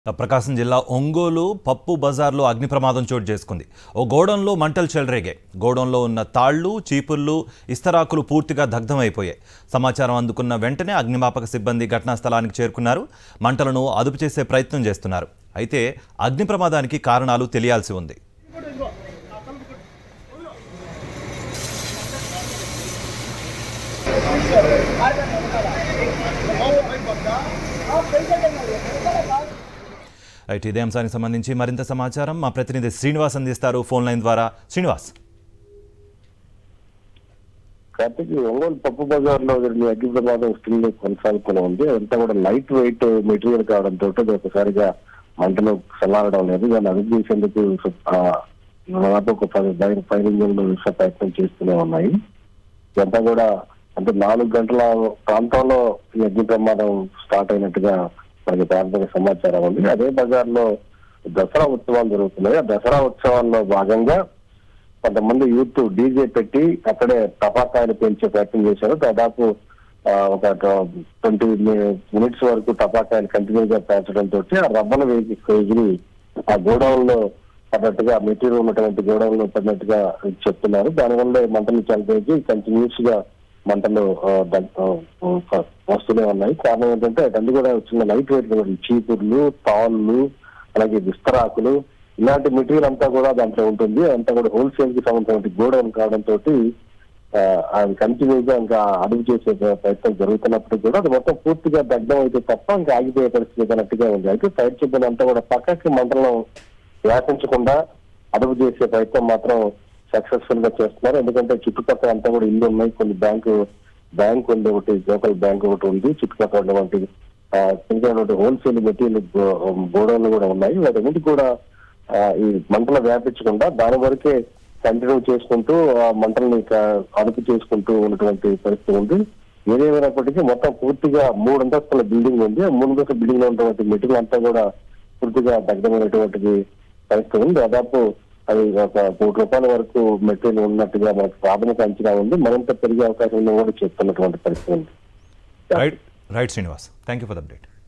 ప్రకాశం జిల్లా ఒంగోలు పప్పు బజార్లో అగ్ని ప్రమాదం చోటు చేసుకుంది ఓ గోడౌన్లో మంటలు చెలరేగాయి గోడౌన్లో ఉన్న తాళ్లు చీపుర్లు ఇస్తరాకులు పూర్తిగా దగ్ధమైపోయాయి సమాచారం అందుకున్న వెంటనే అగ్నిమాపక సిబ్బంది ఘటనా స్థలానికి చేరుకున్నారు మంటలను అదుపు చేసే ప్రయత్నం చేస్తున్నారు అయితే అగ్ని ప్రమాదానికి కారణాలు తెలియాల్సి ఉంది రైట్ ఇదే అంశానికి సంబంధించి మరింత సమాచారం మా ప్రతినిధి శ్రీనివాస్ అందిస్తారు ఫోన్ లైన్ ద్వారా శ్రీనివాస్ కార్తీక్ ఒంగోలు పప్పు బజార్ లో జరిగిన అగ్ని ప్రమాదం స్టిల్ కొనసాగుతూనే ఉంది అదంతా కూడా లైట్ వెయిట్ మెటీరియల్ కావడంతో అది ఒకసారిగా మంటలు చల్లారడం లేదు దాన్ని అదుపు చేసేందుకు ఆ, దాదాపు ఒక పది ఫైర్ ఫైర్ ఇంజన్లు విశ్వ ప్రయత్నం చేస్తూనే ఉన్నాయి ఇదంతా కూడా అంటే నాలుగు గంటల ప్రాంతంలో ఈ అగ్ని ప్రమాదం స్టార్ట్ అయినట్టుగా మనకి ప్రాథమిక సమాచారం ఉంది అదే బజార్ లో దసరా ఉత్సవాలు జరుగుతున్నాయి ఆ దసరా ఉత్సవాల్లో భాగంగా కొంతమంది యూత్ డీజే పెట్టి అక్కడే టపాకాయలు పెంచే ప్రయత్నం చేశారు దాదాపు ఆ, ఒక ట్వంటీ మినిట్స్ వరకు టపాకాయలు కంటిన్యూ గా పేర్చడం తోటి ఆ రబ్బల వేగి ఎగిరి ఆ గోడౌన్ లో పడినట్టుగా మెటీరియల్ ఉన్నటువంటి గోడౌన్ లో పడినట్టుగా చెప్తున్నారు దానివల్ల మంటలు చనిపోయి కంటిన్యూస్ గా మంటలు ఆ, దగ్- ఆ, వస్తూనే ఉన్నాయి కారణం ఏంటంటే అటన్నీ కూడా చిన్న లైట్ వెయిట్ చీపుర్లు తాళ్ళు అలాగే విస్తరాకులు ఇలాంటి మెటీరియల్ అంతా కూడా దాంట్లో ఉంటుంది అంతా కూడా హోల్సేల్ కి సంబంధించిన గోడౌన్ కావడంతో అది కంటిన్యూస్ గా ఇంకా అడుగు చేసే ప్ర- ప్రయత్నం జరుగుతున్నప్పటికీ కూడా అది మొత్తం పూర్తిగా దగ్ధం అయితే తప్ప ఇంకా ఆగిపోయే పరిస్థితి అన్నట్టుగా ఉంది అయితే ఫైర్ సిబ్బంది అంతా కూడా పక్కకి మంటలను వ్యాపించకుండా అదుపు చేసే ప్రయత్నం మాత్రం సక్సెస్ఫుల్ గా చేస్తున్నారు ఎందుకంటే చుట్టుపక్కల అంతా కూడా ఇల్లు ఉన్నాయి కొన్ని బ్యాంకు బ్యాంక్ ఉంది ఒకటి లోకల్ బ్యాంక్ ఒకటి ఉంది చుట్టుపక్కల ఉన్నటువంటి ఆ, చిన్నటువంటి హోల్సేల్ మెటీరియల్ గోడౌన్లు కూడా ఉన్నాయి వాటన్నిటి కూడా ఆ, ఈ మంటలు వ్యాపించకుండా దాని వరకే కంటిన్యూ చేసుకుంటూ ఆ మంటల్ని ఇక అదుపు చేసుకుంటూ ఉన్నటువంటి పరిస్థితి ఉంది ఏదేమైనప్పటికీ మొత్తం పూర్తిగా మూడు అంతస్తుల బిల్డింగ్ ఉంది ఆ మూడు అంతస్తుల బిల్డింగ్ లో ఉన్నటువంటి మెటీరియల్ అంతా కూడా పూర్తిగా దగ్ధమైనటువంటిది పరిస్థితి ఉంది దాదాపు అది ఒక కోటి రూపాయల వరకు మెటీరియల్ ఉన్నట్టుగా మనకు ప్రాథమిక అంచనా ఉంది మరింత పెరిగే అవకాశం ఉందని కూడా చెప్తున్నటువంటి పరిస్థితి ఉంది right right Srinivas thank you for the update